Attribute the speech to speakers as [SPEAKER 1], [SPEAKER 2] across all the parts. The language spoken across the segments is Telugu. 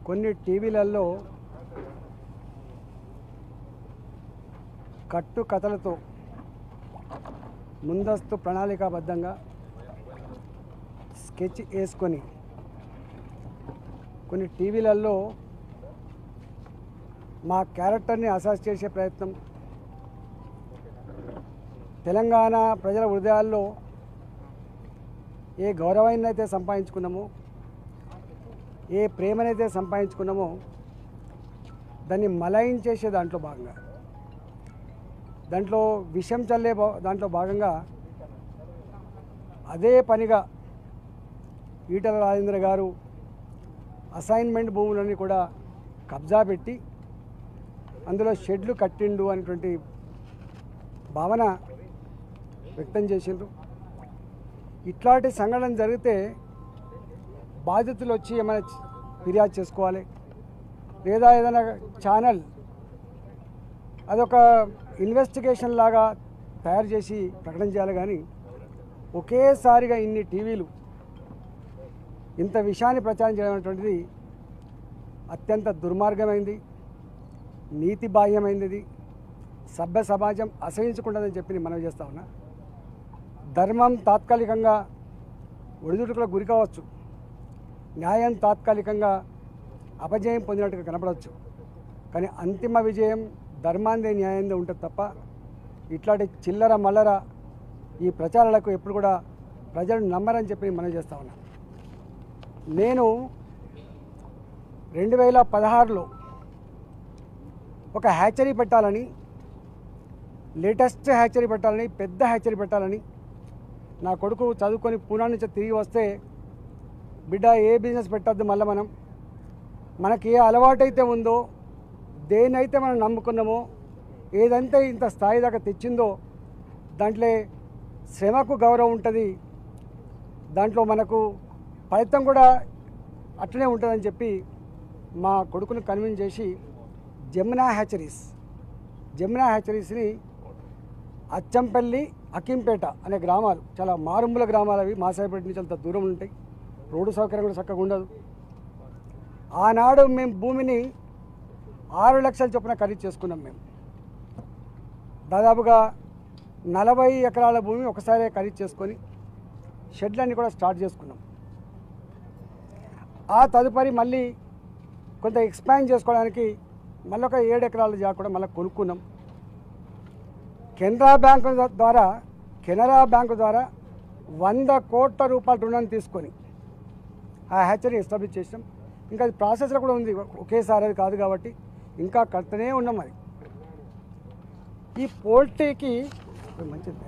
[SPEAKER 1] కొన్ని టీవీలలో కట్టు కథలతో ముందస్తు ప్రణాళికాబద్ధంగా స్కెచ్ వేసుకొని కొన్ని టీవీలలో మా క్యారెక్టర్ని అసాస్ చేసే ప్రయత్నం తెలంగాణ ప్రజల హృదయాల్లో ఏ గౌరవాన్ని అయితే సంపాదించుకున్నామో ఏ ప్రేమనైతే సంపాదించుకున్నామో దాన్ని మలయించేసే దాంట్లో భాగంగా దాంట్లో విషం చల్లే భా- దాంట్లో భాగంగా అదే పనిగా ఈటల రాజేంద్ర గారు అసైన్మెంట్ భూములని కూడా కబ్జా పెట్టి అందులో షెడ్లు కట్టిండు అనేటువంటి భావన వ్యక్తం చేసిండ్రు ఇట్లాంటి సంఘటన జరిగితే బాధితులు వచ్చి ఏమైనా చ- ఫిర్యాదు చేసుకోవాలి లేదా ఏదైనా ఛానల్ అదొక ఇన్వెస్టిగేషన్ లాగా తయారు చేసి ప్రకటన చేయాలి కానీ ఒకేసారిగా ఇన్ని టీవీలు ఇంత విషయాన్ని ప్రచారం చేయడం అనేటువంటిది అత్యంత దుర్మార్గమైంది నీతి బాహ్యమైంది ఇది సభ్య సమాజం అసహించుకుంటుందని చెప్పి మనం చేస్తా ఉన్నా ధర్మం తాత్కాలికంగా ఒడిదుడుకులకు గురి కావచ్చు న్యాయం తాత్కాలికంగా అపజయం పొందినట్టుగా కనపడవచ్చు కానీ అంతిమ విజయం ధర్మాందే న్యాయందే ఉంటుంది తప్ప ఇట్లాంటి చిల్లర మల్లర ఈ ప్రచారాలకు ఎప్పుడు కూడా ప్రజలు నమ్మరని చెప్పి మనం చేస్తా ఉన్నా నేను రెండు వేల పదహారులో ఒక హ్యాచరీ పెట్టాలని లేటెస్ట్ హ్యాచరీ పెట్టాలని పెద్ద హ్యాచరీ పెట్టాలని నా కొడుకు చదువుకొని పూనా నుంచి తిరిగి వస్తే బిడ్డ ఏ బిజినెస్ పెట్టద్దు మళ్ళీ మనం మనకి ఏ అలవాటైతే ఉందో దేనైతే మనం నమ్ముకున్నామో ఏదంటే ఇంత స్థాయి దాకా తెచ్చిందో దాంట్లో శ్రమకు గౌరవం ఉంటుంది దాంట్లో మనకు ఫలితం కూడా అట్లనే ఉంటుందని చెప్పి మా కొడుకుని కన్విన్స్ చేసి జమునా హ్యాచరీస్ జమునా హ్యాచరీస్ని అచ్చంపల్లి అకింపేట అనే గ్రామాలు చాలా మారుమూల గ్రామాలు అవి మాసాయిపేట నుంచి అంత దూరం ఉంటాయి రోడ్డు సౌకర్యం కూడా చక్కగా ఉండదు ఆనాడు మేము భూమిని ఆరు లక్షల చొప్పున ఖరీదు చేసుకున్నాం మేము దాదాపుగా నలభై ఎకరాల భూమి ఒకసారి ఖరీదు చేసుకొని షెడ్లన్నీ కూడా స్టార్ట్ చేసుకున్నాం ఆ తదుపరి మళ్ళీ కొంత ఎక్స్పాండ్ చేసుకోవడానికి మళ్ళీ ఒక ఏడు ఎకరాల జాగా కూడా మళ్ళీ కొనుక్కున్నాం కెనరా బ్యాంకు ద్వారా కెనరా బ్యాంకు ద్వారా వంద కోట్ల రూపాయల రుణాన్ని తీసుకొని ఆ హ్యాచరీ ఎస్టాబ్లిష్ చేసాం ఇంకా అది ప్రాసెస్లో కూడా ఉంది ఒకేసారి అది కాదు కాబట్టి ఇంకా కడుతూనే ఉన్నాం మరి ఈ పోల్ట్రీకి మంచిది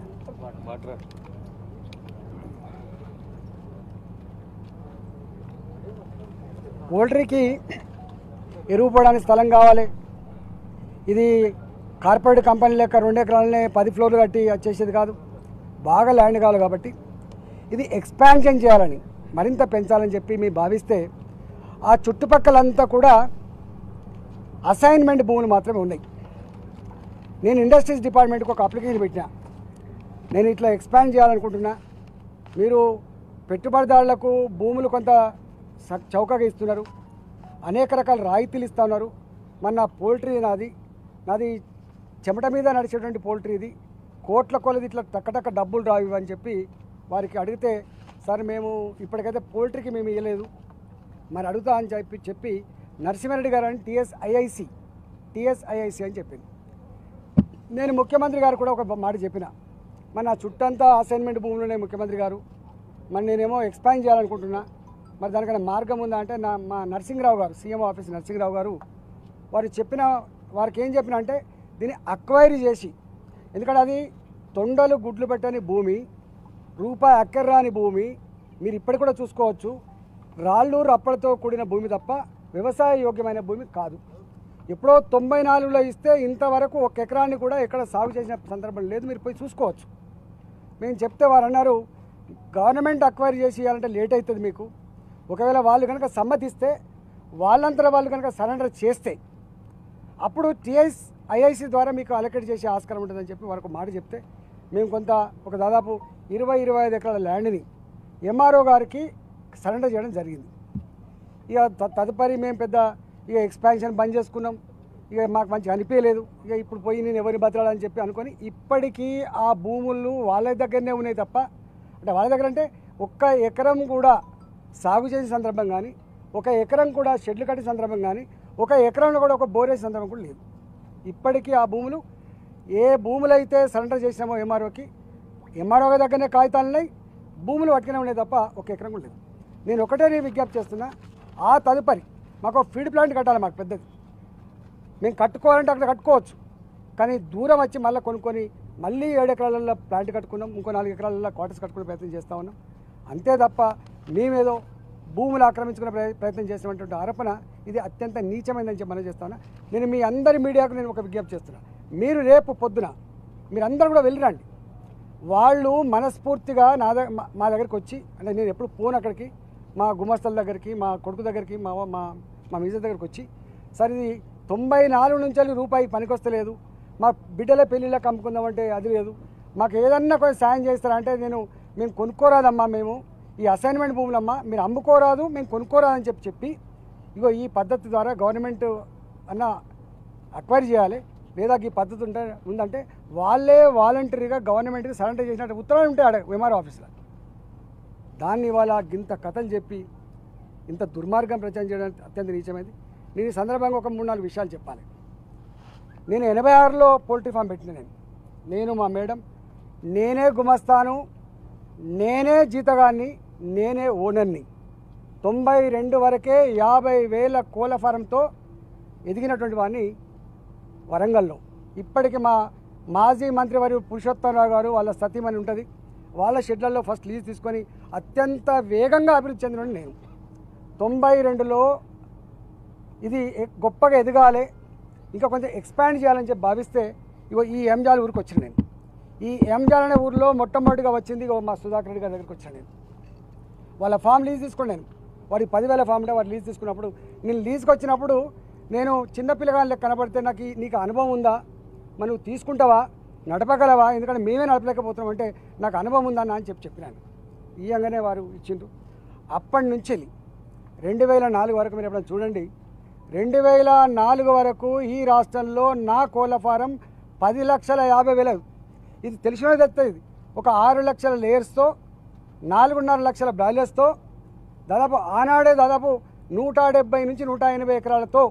[SPEAKER 1] పోల్ట్రీకి ఎరువు పోవడానికి స్థలం కావాలి ఇది కార్పొరేట్ కంపెనీ లెక్క రెండు ఎకరాలనే పది ఫ్లోర్లు కట్టి వచ్చేసేది కాదు బాగా ల్యాండ్ కావాలి కాబట్టి ఇది ఎక్స్పాన్షన్ చేయాలని మరింత పెంచాలని చెప్పి మేము భావిస్తే ఆ చుట్టుపక్కలంతా కూడా అసైన్మెంట్ భూములు మాత్రమే ఉన్నాయి నేను ఇండస్ట్రీస్ డిపార్ట్మెంట్కి ఒక అప్లికేషన్ పెట్టినా నేను ఇట్లా ఎక్స్పాండ్ చేయాలనుకుంటున్నా మీరు పెట్టుబడిదారులకు భూములు కొంత స- చౌకగా ఇస్తున్నారు అనేక రకాల రాయితీలు ఇస్తా ఉన్నారు మన నా పోల్ట్రీ నాది నాది చెమట మీద నడిచేటువంటి పోల్ట్రీ ఇది కోట్ల కొలది ఇట్లా టక్కటక్క డబ్బులు రావు అని చెప్పి వారికి అడిగితే సార్ మేము ఇప్పటికైతే పోల్ట్రీకి మేము ఇవ్వలేదు మరి అడుగుతా అని చెప్పి చెప్పి నరసింహారెడ్డి గారు అని టీఎస్ఐఐసి టీఎస్ఐఐసి అని చెప్పింది నేను ముఖ్యమంత్రి గారు కూడా ఒక మాట చెప్పిన మరి నా చుట్టంతా అసైన్మెంట్ భూములు ఉన్నాయి ముఖ్యమంత్రి గారు మరి నేనేమో ఎక్స్పాండ్ చేయాలనుకుంటున్నా మరి దానికన్నా మార్గం ఉందా అంటే నా మా నరసింహరావు గారు సీఎం ఆఫీస్ నరసింహరావు గారు వారు చెప్పిన వారికి ఏం చెప్పిన అంటే దీన్ని అక్వైరీ చేసి ఎందుకంటే అది తొండలు గుడ్లు పెట్టని భూమి రూపాయి అక్కర్రాని భూమి మీరు ఇప్పటికి కూడా చూసుకోవచ్చు రాళ్ళు రప్పలతో కూడిన భూమి తప్ప వ్యవసాయ యోగ్యమైన భూమి కాదు ఎప్పుడో తొంభై నాలుగులో ఇస్తే ఇంతవరకు ఒక ఎకరాన్ని కూడా ఎక్కడ సాగు చేసిన సందర్భం లేదు మీరు పోయి చూసుకోవచ్చు మేము చెప్తే వారు అన్నారు గవర్నమెంట్ అక్వైర్ చేసి ఇవ్వాలంటే లేట్ అవుతుంది మీకు ఒకవేళ వాళ్ళు కనుక సమ్మతిస్తే వాళ్ళంతర వాళ్ళు కనుక సరెండర్ చేస్తే అప్పుడు టీఐస్ ఐఐసి ద్వారా మీకు అలొకేట్ చేసే ఆస్కారం ఉంటుందని చెప్పి వారికి ఒక మాట చెప్తే మేము కొంత ఒక దాదాపు ఇరవై ఇరవై ఐదు ఎకరాల ల్యాండ్ని ఎంఆర్ఓ గారికి సరెండర్ చేయడం జరిగింది ఇక త- తదుపరి మేము పెద్ద ఇక ఎక్స్పాన్షన్ బంద్ చేసుకున్నాం ఇక మాకు మంచిగా అనిపించలేదు ఇక ఇప్పుడు పోయి నేను ఎవరిని బతకాలని చెప్పి అనుకొని ఇప్పటికీ ఆ భూములు వాళ్ళ దగ్గరనే ఉన్నాయి తప్ప అంటే వాళ్ళ దగ్గర అంటే ఒక్క ఎకరం కూడా సాగు చేసే సందర్భం కానీ ఒక ఎకరం కూడా షెడ్లు కట్టే సందర్భం కానీ ఒక ఎకరంలో కూడా ఒక బోరేసే సందర్భం కూడా లేదు ఇప్పటికీ ఆ భూములు ఏ భూములు అయితే సరెండర్ చేసినామో ఎంఆర్ఓకి ఎంఆర్ఓ దగ్గరనే కాగితాలు ఉన్నాయి భూములు పట్టుకునే ఉన్నాయి తప్ప ఒక ఎకరం కూడా లేదు నేను ఒకటే నేను విజ్ఞప్తి చేస్తున్నా ఆ తదుపరి మాకు ఒక ఫీడ్ ప్లాంట్ కట్టాలి మాకు పెద్దది మేము కట్టుకోవాలంటే అక్కడ కట్టుకోవచ్చు కానీ దూరం వచ్చి మళ్ళీ కొనుక్కొని మళ్ళీ ఏడు ఎకరాలలో ప్లాంట్ కట్టుకున్నాం ఇంకో నాలుగు ఎకరాలలో క్వార్టర్స్ కట్టుకునే ప్రయత్నం చేస్తూ ఉన్నాం అంతే తప్ప మేమేదో భూములు ఆక్రమించుకునే ప్రయ- ప్రయత్నం చేసినటువంటి ఆరోపణ ఇది అత్యంత నీచమైందని చెప్పి మనం చేస్తా ఉన్నా నేను మీ అందరి మీడియాకు నేను ఒక విజ్ఞప్తి చేస్తున్నా మీరు రేపు పొద్దున మీరందరూ కూడా వెళ్ళిరండి వాళ్ళు మనస్ఫూర్తిగా నా దగ్గర మా- మా దగ్గరికి వచ్చి అంటే నేను ఎప్పుడు పోను అక్కడికి మా గుమస్తల దగ్గరికి మా కొడుకు దగ్గరికి మా మా మా మిజర్ దగ్గరికి వచ్చి సార్ ఇది తొంభై నాలుగు నుంచి వెళ్ళి రూపాయి పనికొస్తలేదు మా బిడ్డల పెళ్ళిళ్ళకి అమ్ముకుందామంటే అది లేదు మాకు ఏదన్నా కొంచెం సాయం చేస్తారా అంటే నేను మేము కొనుక్కోరాదమ్మా మేము ఈ అసైన్మెంట్ భూములమ్మా మీరు అమ్ముకోరాదు మేము కొనుక్కోరాదని చెప్పి చెప్పి ఇగో ఈ పద్ధతి ద్వారా గవర్నమెంట్ అన్న అక్వైర్ చేయాలి లేదా ఈ పద్ధతి ఉంటే ఉందంటే వాళ్ళే వాలంటరీగా గవర్నమెంట్కి సరెండర్ చేసినట్టు ఉత్తరాలు ఉంటాయి ఆడ ఎంఆర్ఓ ఆఫీస్లో దాన్ని ఇవాళ గింత కథలు చెప్పి ఇంత దుర్మార్గం ప్రచారం చేయడం అత్యంత నీచమైంది నేను ఈ సందర్భంగా ఒక మూడు నాలుగు విషయాలు చెప్పాలి నేను ఎనభై ఆరులో పోల్ట్రీ ఫామ్ పెట్టిన నేను నేను మా మేడం నేనే గుమస్తాను నేనే జీతగాన్ని నేనే ఓనర్ని తొంభై రెండు వరకే యాభై వేల కోళ్ళ ఫారంతో ఎదిగినటువంటి వాడిని వరంగల్లో ఇప్పటికి మా మాజీ మంత్రివర్యు పురుషోత్తమరావు గారు వాళ్ళ సతీమణి ఉంటుంది వాళ్ళ షెడ్లలో ఫస్ట్ లీజ్ తీసుకొని అత్యంత వేగంగా అభివృద్ధి చెందిన నేను తొంభై రెండులో ఇది ఎ- గొప్పగా ఎదగాలి ఇంకా కొంచెం ఎక్స్పాండ్ చేయాలని చెప్పి భావిస్తే ఇగో ఈ ఎంజాల ఊరికి వచ్చిన నేను ఈ ఎంజాల్ అనే ఊరిలో మొట్టమొదటిగా వచ్చింది ఇగో మా సుధాకర్ రెడ్డి గారి దగ్గరికి వచ్చాను నేను వాళ్ళ ఫామ్ లీజ్ తీసుకున్నాను వాడి పదివేల ఫామ్ ఉంటే వాడు లీజ్ తీసుకున్నప్పుడు నేను లీజ్కి వచ్చినప్పుడు నేను చిన్నపిల్లగాని లెక్క కనబడితే నాకు ఈ- నీకు అనుభవం ఉందా మరి నువ్వు తీసుకుంటావా నడపగలవా ఎందుకంటే మేమే నడపలేకపోతున్నాం అంటే నాకు అనుభవం ఉందా అన్న అని చెప్పి చెప్పినాను ఇయ్యంగానే వారు ఇచ్చిండ్రు అప్పటి నుంచి రెండు వేల నాలుగు వరకు మీరు ఎప్పుడైనా చూడండి రెండు వేల నాలుగు వరకు ఈ రాష్ట్రంలో నా కోళ్ళ ఫారం పది లక్షల యాభై వేల ఇది తెలిసిన తెలుస్తుంది ఒక ఆరు లక్షల లేయర్స్తో నాలుగున్నర లక్షల బ్రాయిలర్స్తో దాదాపు ఆనాడే దాదాపు నూట డెబ్బై నుంచి నూట ఎనభై ఎకరాలతో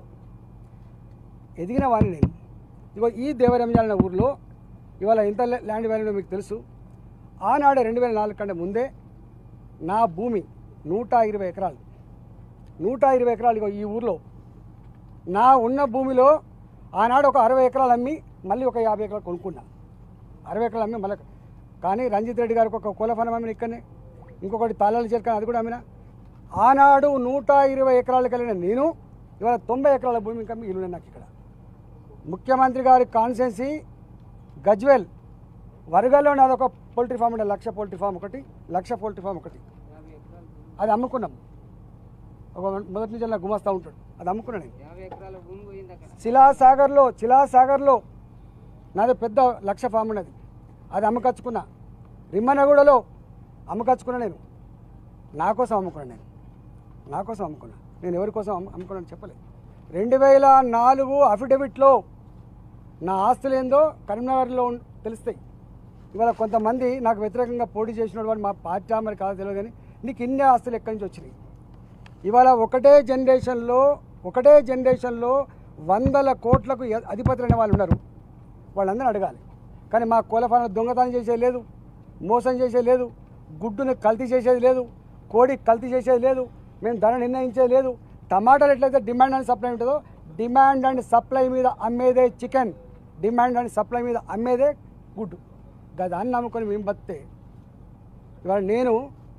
[SPEAKER 1] ఎదిగిన వాడిని నేను ఇగో ఈ దేవరంజాలన ఊర్లో ఇవాళ ఎంత ల్యా- ల్యాండ్ వాల్యూ మీకు తెలుసు ఆనాడే రెండు వేల నాలుగు కంటే ముందే నా భూమి నూట ఇరవై ఎకరాలు నూట ఇరవై ఎకరాలు ఇగో ఈ ఊర్లో నా ఉన్న భూమిలో ఆనాడు ఒక అరవై ఎకరాలు అమ్మి మళ్ళీ ఒక యాభై ఎకరాలు కొనుక్కున్నా అరవై ఎకరాలు అమ్మి మళ్ళీ కానీ రంజిత్ రెడ్డి గారికి ఒక కోళ్ళ ఫలం అమ్మిన ఇక్కడనే ఇంకొకటి తాళాలు చేరుకొని అది కూడా అమ్మిన ఆనాడు నూట ఇరవై ఎకరాలకు వెళ్ళిన నేను ఇవాళ తొంభై ఎకరాల భూమి ఇంకా మిగిలిన నాకు ఇక్కడ ముఖ్యమంత్రి గారి కాన్సెన్సీ గజ్వెల్ వరగల్లో నాది ఒక పోల్ట్రీ ఫామ్ ఉండే లక్ష పోల్ట్రీ ఫామ్ ఒకటి లక్ష పోల్ట్రీ ఫామ్ ఒకటి
[SPEAKER 2] యాభై ఎకరాలు
[SPEAKER 1] అది అమ్ముకున్నాం ఒక మొదటి నుంచి అలా గుమస్తా ఉంటాడు అది అమ్ముకున్నాను నేను
[SPEAKER 2] యాభై ఎకరాల భూమి పోయింది అక్కడ
[SPEAKER 1] శిలాసాగర్లో శిలాసాగర్లో నాది పెద్ద లక్ష ఫామ్ ఉన్నది అది అమ్మకచ్చుకున్నా రిమ్మనగూడలో అమ్మకచ్చుకున్నా నేను నా కోసం అమ్ముకున్నాను నేను నా కోసం అమ్ముకున్నా నేను ఎవరి కోసం అమ్ము అమ్ముకున్నాను చెప్పలేదు రెండు వేల నాలుగు అఫిడవిట్లో నా ఆస్తులు ఏందో కరీంనగర్లో ఉన్- తెలుస్తాయి ఇవాళ కొంతమంది నాకు వ్యతిరేకంగా పోటీ చేసిన వాడు మా పార్టీ మరి కాదు తెలియదు కానీ నీకు ఇన్ని ఆస్తులు ఎక్కడి నుంచి వచ్చినాయి ఇవాళ ఒకటే జనరేషన్లో ఒకటే జనరేషన్లో వందల కోట్లకు ఎ- అధిపతులైన వాళ్ళు ఉన్నారు వాళ్ళందరూ అడగాలి కానీ మా కోలఫాన దొంగతనం చేసేది లేదు మోసం చేసేది లేదు గుడ్డుని కల్తీ చేసేది లేదు కోడి కల్తీ చేసేది లేదు మేము ధర నిర్ణయించేది లేదు టమాటాలు ఎట్లయితే demand and supply demand and and సప్లై మీద అమ్మేదే చికెన్ డిమాండ్ అండ్ సప్లై మీద అమ్మేదే గుడ్డు దాన్ని నమ్ముకొని మేము బతితే ఇవాళ నేను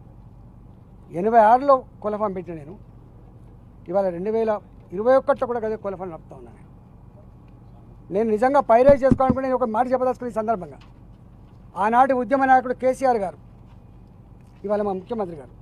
[SPEAKER 1] ఎనభై ఆరులో కులఫామ్ పెట్టిన నేను ఇవాళ రెండు వేల ఇరవై ఒకటిలో కూడా కదా కులఫామ్ నడుపుతా ఉన్నాను నేను. నేను నిజంగా పైరేజ్ చేసుకోవాలనుకుంటే నేను ఒక మాట చెప్పదలుచుకున్న ఈ సందర్భంగా ఆనాటి ఉద్యమ నాయకుడు కేసీఆర్ గారు ఇవాళ మా ముఖ్యమంత్రి గారు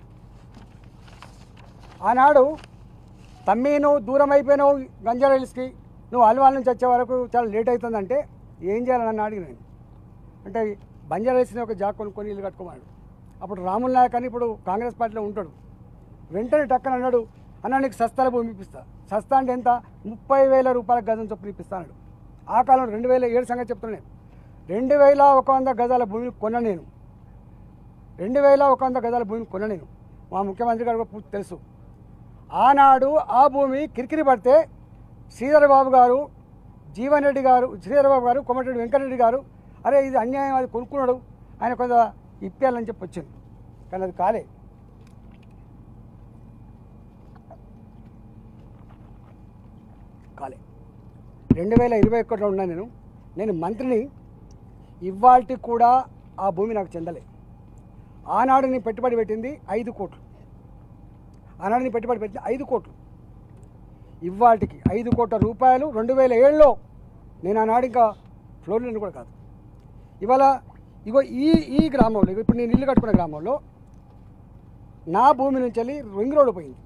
[SPEAKER 1] ఆనాడు తమ్మి నువ్వు దూరం అయిపోయినావు గంజారా హిల్స్కి నువ్వు అల్వాల్ నుంచి వచ్చే వరకు చాలా లేట్ అవుతుందంటే ఏం చేయాలని నన్ను అడిగిన నేను అంటే బంజారా హిల్స్ని ఒక జాగ్ కొనుక్కొని ఇల్లు కట్టుకోమన్నాడు అప్పుడు రాముల్ నాయక్ అని ఇప్పుడు కాంగ్రెస్ పార్టీలో ఉంటాడు వెంటనే టక్కన అన్నాడు అన్న నీకు సస్తాల భూమి ఇప్పిస్తా సస్తా అంటే ఎంత ముప్పై వేల రూపాయల గజం చొప్పున ఇప్పిస్తాడు ఆ కాలంలో రెండు వేల ఏడు సంగతి చెప్తున్నాను నేను రెండు వేల ఒక వంద గజాల భూమిని కొన్న నేను రెండు వేల ఒక వంద గజాల భూమిని కొన్న నేను మా ముఖ్యమంత్రి గారు కూడా పూర్తి తెలుసు ఆనాడు ఆ భూమి కిరికిరి పడితే శ్రీధర్ బాబు గారు జీవన్ రెడ్డి గారు శ్రీధర్ బాబు గారు కొమటిరెడ్డి వెంకటరెడ్డి గారు అరే ఇది అన్యాయం అది కొనుక్కున్నాడు ఆయన కొంత ఇప్పేయాలని చెప్పి వచ్చింది కానీ అది కాలే కాలే రెండు వేల ఇరవై ఒకటిలో ఉన్నా నేను నేను మంత్రిని ఇవాల్టి కూడా ఆ భూమి నాకు చెందలే ఆనాడు నేను పెట్టుబడి పెట్టింది ఐదు కోట్లు ఆనాడు నేను పెట్టుబడి పెట్టింది ఐదు కోట్లు ఇవాటికి ఐదు కోట్ల రూపాయలు రెండు వేల ఏడులో నేను ఆనాడు ఇంకా ఫ్లోర్లను కూడా కాదు ఇవాళ ఇగో ఈ ఈ గ్రామంలో ఇగో ఇప్పుడు నేను ఇల్లు కట్టుకున్న గ్రామంలో నా భూమి నుంచి వెళ్ళి రింగ్ రోడ్డు పోయింది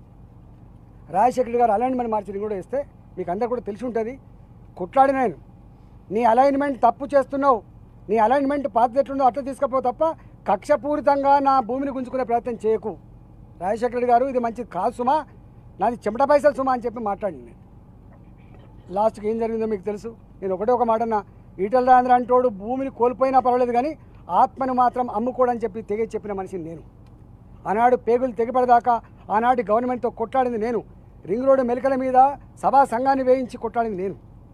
[SPEAKER 1] రాజశేఖర్ గారు అలైన్మెంట్ మార్చి రింగ్ రోడ్ వేస్తే మీకు అందరు కూడా తెలిసి ఉంటుంది కొట్లాడిన నేను నీ అలైన్మెంట్ తప్పు చేస్తున్నావు నీ అలైన్మెంట్ పాత ఎట్లుందో అట్లా తీసుకపో తప్ప కక్షపూరితంగా నా భూమిని గుంజుకునే ప్రయత్నం చేయకు రాజశేఖర రెడ్డి గారు ఇది మంచిది కాదు సుమా నాది చెమట పైసలు సుమా అని చెప్పి మాట్లాడింది నేను లాస్ట్కి ఏం జరిగిందో మీకు తెలుసు నేను ఒకటే ఒక మాట అన్నా ఈటల రాజేంద్ర అంటోడు భూమిని కోల్పోయినా పర్వాలేదు కానీ ఆత్మను మాత్రం అమ్ముకోడని చెప్పి తెగే చెప్పిన మనిషిని నేను ఆనాడు పేగులు తెగిపడదాకా ఆనాటి గవర్నమెంట్తో కొట్లాడింది నేను రింగ్ రోడ్డు మెలికల మీద సభా సంఘాన్ని వేయించి కొట్లాడింది నేను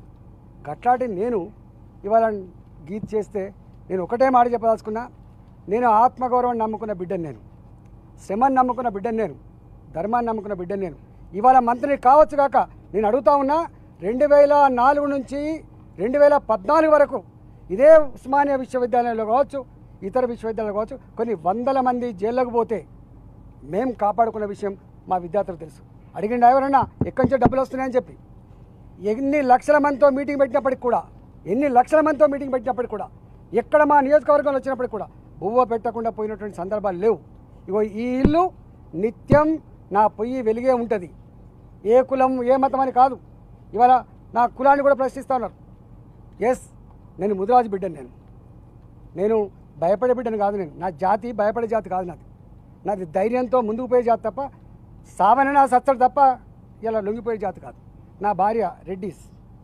[SPEAKER 1] గట్లాంటి నేను ఇవాళ గీత్ చేస్తే నేను ఒకటే మాట చెప్పదలుచుకున్నా నేను ఆత్మగౌరవం నమ్ముకున్న బిడ్డను నేను శ్రమని నమ్ముకున్న బిడ్డను నేను ధర్మాన్ని నమ్ముకున్న బిడ్డను నేను ఇవాళ మంత్రిని కావచ్చు కాక నేను అడుగుతా ఉన్నా రెండు వేల నాలుగు నుంచి రెండు వేల పద్నాలుగు వరకు ఇదే ఉస్మానియా విశ్వవిద్యాలయంలో కావచ్చు ఇతర విశ్వవిద్యాలయాలు కావచ్చు కొన్ని వందల మంది జైల్లోకి పోతే మేము కాపాడుకున్న విషయం మా విద్యార్థులకు తెలుసు అడిగిండు ఎవరన్నా ఎక్కడి నుంచో డబ్బులు వస్తున్నాయని చెప్పి ఎన్ని లక్షల మందితో మీటింగ్ పెట్టినప్పటికి కూడా ఎన్ని లక్షల మందితో మీటింగ్ పెట్టినప్పటికి కూడా ఎక్కడ మా నియోజకవర్గంలో వచ్చినప్పటికి కూడా బువ్వ పెట్టకుండా పోయినటువంటి సందర్భాలు లేవు ఇగో ఈ ఇల్లు నిత్యం నా పొయ్యి వెలిగే ఉంటుంది ఏ కులం ఏ మతం అని కాదు ఇవాళ నా కులాన్ని కూడా ప్రశ్నిస్తా ఉన్నారు ఎస్ నేను ముదిరాజు బిడ్డను నేను నేను భయపడే బిడ్డను కాదు నేను నా జాతి భయపడే జాతి కాదు నాది నాది ధైర్యంతో ముందుకు పోయే జాతి తప్ప సావన సత్తడు తప్ప ఇలా లొంగిపోయే జాతి కాదు నా భార్య రెడ్డిస్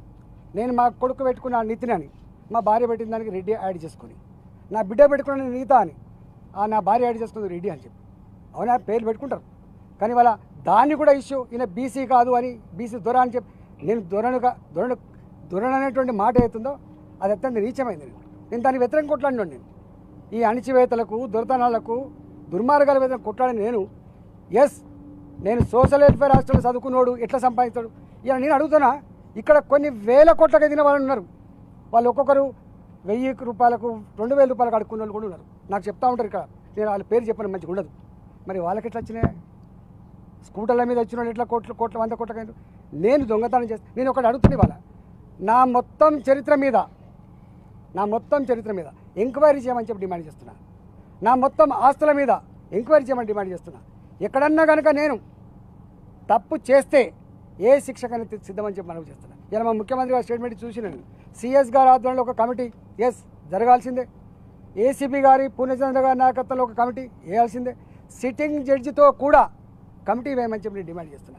[SPEAKER 1] నేను మా కొడుకు పెట్టుకున్న నితిన్ అని మా భార్య పెట్టిన దానికి రెడ్డి యాడ్ చేసుకొని నా బిడ్డ పెట్టుకున్న నీత అని ఆ నా భార్య యాడ్ చేసుకుంది రెడ్డి అని చెప్పి అవునా పేర్లు పెట్టుకుంటారు కానీ వాళ్ళ దాన్ని కూడా ఇష్యూ ఈయన బీసీ కాదు అని బీసీ దొర అని చెప్పి నేను దొరనుగా దొరను దొరణ అనేటువంటి మాట అవుతుందో అది అత్యంత నీచమైంది నేను నేను దానికి వ్యతిరేకం కొట్లాడినాను నేను ఈ అణిచివేతలకు దొరతనాలకు దుర్మార్గాల మీద కొట్లాడిన నేను ఎస్ నేను సోషల్ వెల్ఫేర్ హాస్టల్ చదువుకున్నోడు ఎట్లా సంపాదిస్తాడు ఇలా నేను అడుగుతున్నా ఇక్కడ కొన్ని వేల కోట్లకు ఎదిగిన వాళ్ళు ఉన్నారు వాళ్ళు ఒక్కొక్కరు వెయ్యి రూపాయలకు రెండు వేల రూపాయలకు అడుక్కున్న వాళ్ళు కూడా ఉన్నారు నాకు చెప్తా ఉంటారు ఇక్కడ నేను వాళ్ళ పేరు చెప్పను మంచిగా ఉండదు మరి వాళ్ళకి ఎట్లా వచ్చినాయి స్కూటర్ల మీద వచ్చిన వాళ్ళు ఎట్లా కోట్లు కోట్ల వంద కోట్లకైనా నేను దొంగతనం చేస్తాను నేను ఒకటి అడుగుతున్నా ఇవాళ నా మొత్తం చరిత్ర మీద నా మొత్తం చరిత్ర మీద ఎంక్వైరీ చేయమని చెప్పి డిమాండ్ చేస్తున్నా నా మొత్తం ఆస్తుల మీద ఎంక్వైరీ చేయమని డిమాండ్ చేస్తున్నా ఎక్కడన్నా కనుక నేను తప్పు చేస్తే ఏ శిక్షకైనా తి- సిద్ధమని చెప్పి మనవి చేస్తున్నా ఇలా మా ముఖ్యమంత్రి గారి స్టేట్మెంట్ చూసి నేను సిఎస్ గారి ఆధ్వర్యంలో ఒక కమిటీ ఎస్ జరగాల్సిందే ఏసీబీ గారి పూర్ణచంద్ర గారి నాయకత్వంలో ఒక కమిటీ వేయాల్సిందే సిట్టింగ్ జడ్జితో కూడా కమిటీ వేయమని చెప్పి నేను డిమాండ్ చేస్తున్నా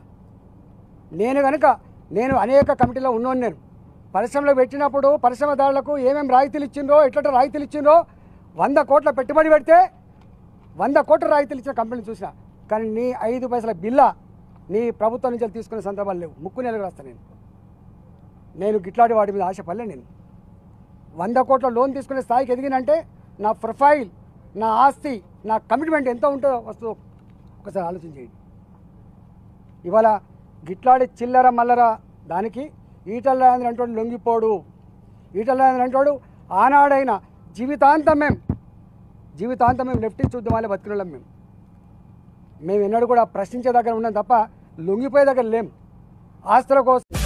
[SPEAKER 1] నేను కనుక నేను అనేక కమిటీలో ఉన్నోను నేను పరిశ్రమలో పెట్టినప్పుడు పరిశ్రమదారులకు ఏమేమి రాయితీలు ఇచ్చిండ్రో ఎట్లా రాయితీలు ఇచ్చిండ్రో వంద కోట్ల పెట్టుబడి పెడితే వంద కోట్ల రాయితీలు ఇచ్చిన కంపెనీని చూసిన కానీ నీ ఐదు పైసల బిల్ల నీ ప్రభుత్వం నుంచి తీసుకునే సందర్భాలు లేవు ముక్కు నెలకు రాస్తా నేను నేను గిట్లాడి వాటి మీద ఆశపడలే నేను వంద కోట్ల లోన్ తీసుకునే స్థాయికి ఎదిగినంటే నా ప్రొఫైల్ నా ఆస్తి నా కమిట్మెంట్ ఎంత ఉంటుందో వస్తుందో ఒకసారి ఆలోచన చేయండి ఇవాళ గిట్లాడి చిల్లర మల్లర దానికి ఈటల రాజేంద్ర అంటోడు లొంగిపోడు ఈటల రాజేంద్ర అంటోడు ఆనాడైనా జీవితాంతం మేము జీవితాంతం మేము లెఫ్ట్ చూద్దాం వాళ్ళే బతికిన వాళ్ళం మేము మేము ఎన్నడూ కూడా ప్రశ్నించే దగ్గర ఉన్నాం తప్ప లొంగిపోయే దగ్గర లేం ఆస్తుల కోసం